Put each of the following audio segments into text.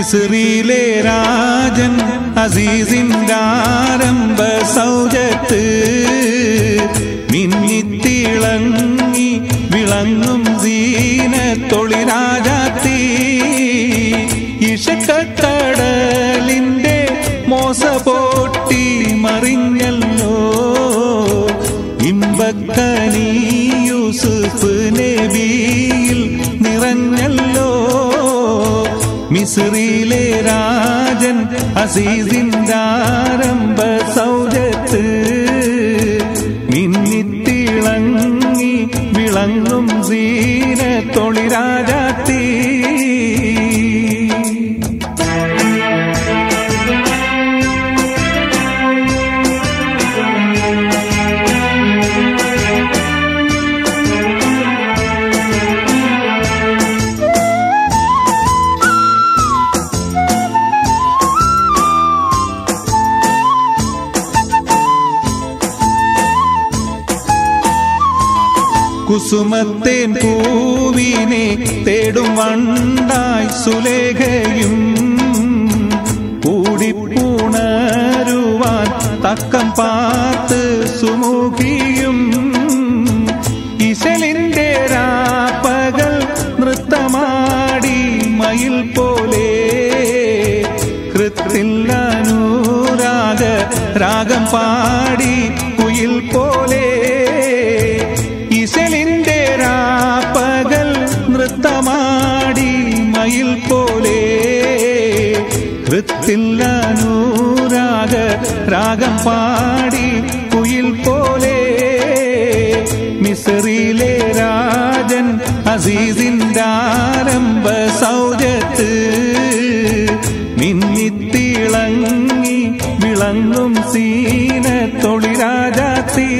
മിസ്രിയിലെ രാജൻ അസീസിന്റെ ആരംഭ സൗജത്ത് മിന്നിത്തിളങ്ങി വിളങ്ങും സീനത്തൊളിരാജാത്തി ഇഷക്കടലിന്റെ മോസ പൊട്ടി മറിഞ്ഞല്ലോ ഇമ്പക്കനി യൂസുഫ് നബിയിൽ നിറഞ്ഞല്ലോ മിസ്രിയിലെ രാജൻ അസീസിന്റെ ആരംഭ സൗജത്ത് മിന്നിത്തിളങ്ങി വിളങ്ങും സീന തൊളിരാജാത്തി കുസുമത്തേൻ പൂവിനെ തേടും വണ്ടായി സുലേഖയും കൂടിപ്പൂണരുവാൻ തക്കം പാത്ത് സുമുഖിയും ഇശലിന്റെ രാപ്പകൽ നൃത്തമാടി മയിൽ പോലെ കൃത്തില്ലനൂരാഗ രാഗം പാടി കുയിൽ പോലെ ഇശലിന്റെ രാപ്പകൽ നൃത്തമാടി മയിൽ പോലെ കൃത്തില്ലനൂരാഗ രാഗം പാടി കുയിൽ പോലെ മിസറിയിലെ രാജൻ അസീസിന്റെ ആരംഭ സൗജത്ത് മിന്നിത്തിളങ്ങി വിളങ്ങും സീന തൊളിരാജാത്തി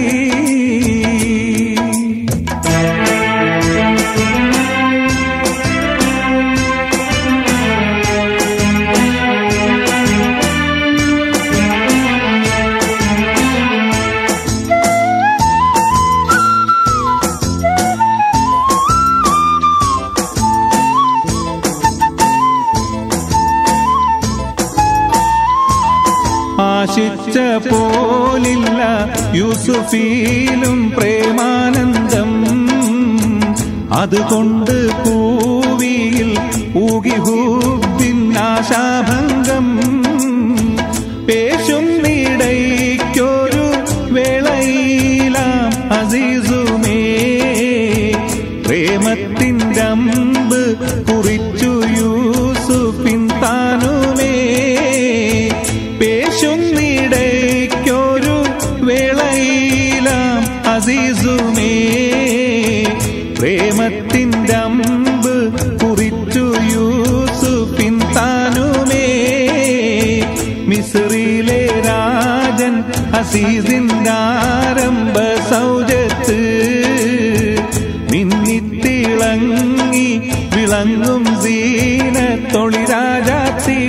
ആശിച്ച പോലില്ല യൂസുഫീലും പ്രേമാനന്ദം അതുകൊണ്ട് പൂവിയിൽ ഊകിഹൂബിൻ ആശാഭംഗം പേശുന്നിടയ്ക്കൊരു വേളയിലാം അസീസുമേ പ്രേമത്തിൻ്റെ അമ്പ് കുറിച്ചു യൂസുഫിൻ താനുമേ പേശുന്നിടയ്ക്കൊരു വേളയിലാം അസീസുമേ പ്രേമത്തിൻ്റെ അമ്പ് കുറിച്ചു യൂസുഫിൻ താനുമേ മിസ്രിയിലെ രാജൻ അസീസിന്റെ ആരംഭ സൗജത്ത് മിന്നിത്തിളങ്ങി വിളങ്ങും സീന തൊളിരാജാത്തി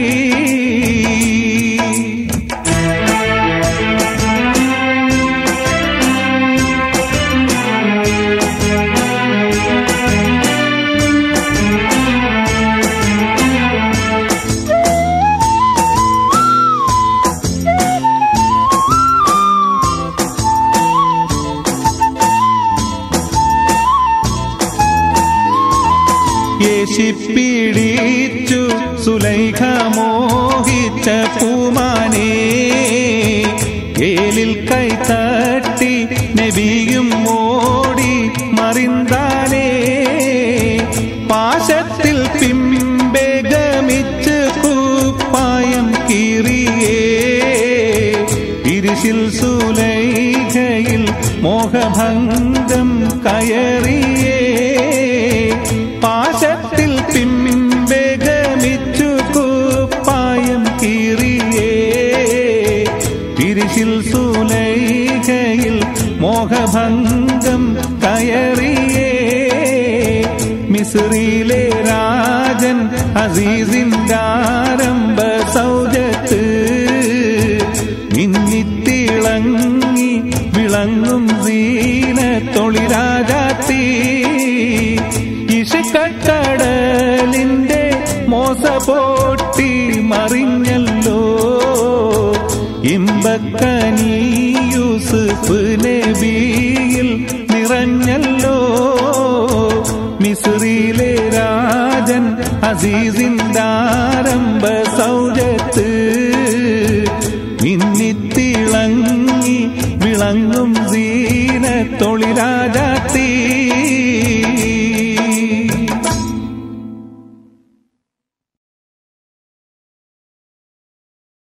യേശിപ്പിടിച്ചു സുലൈഖ മോഹിച്ച പൂമാനേ ഏലിൽ കൈത്തട്ടി നബിയും ഓടി മറിന്താനേ പാശത്തിൽ പിമ്പെ ഗമിച്ച് കുപ്പായം കീറിയേ ഇരിശിൽ സുലൈഖയിൽ മോഹഭംഗം കയറിയേ പാശത്തിൽ പിമ്പെ ഗമിച്ചു കുപ്പായം കീറിയേ തിരിശിൽ സുലൈഖയിൽ മോഹഭംഗം കയറിയേ മിസ്രിയിലെ രാജൻ അസീസിന്റെ ആരംഭ സൗജത്ത് മിന്നിത്തിളങ്ങി വിളങ്ങും സീന തൊളിരാജാത്തി ഇഷക്കടലിന്റെ മോസ മോസ പോട്ടി മറിഞ്ഞല്ലോ ഇമ്പക്കനി യൂസുഫ് നബിയിൽ നിറഞ്ഞല്ലോ മിസ്രിയിലെ രാജൻ അസീസിന്റെ ആരംഭ സൗജത്ത് മിന്നിത്തിളങ്ങി വിളങ്ങും സീനത്തൊളിരാജാത്തി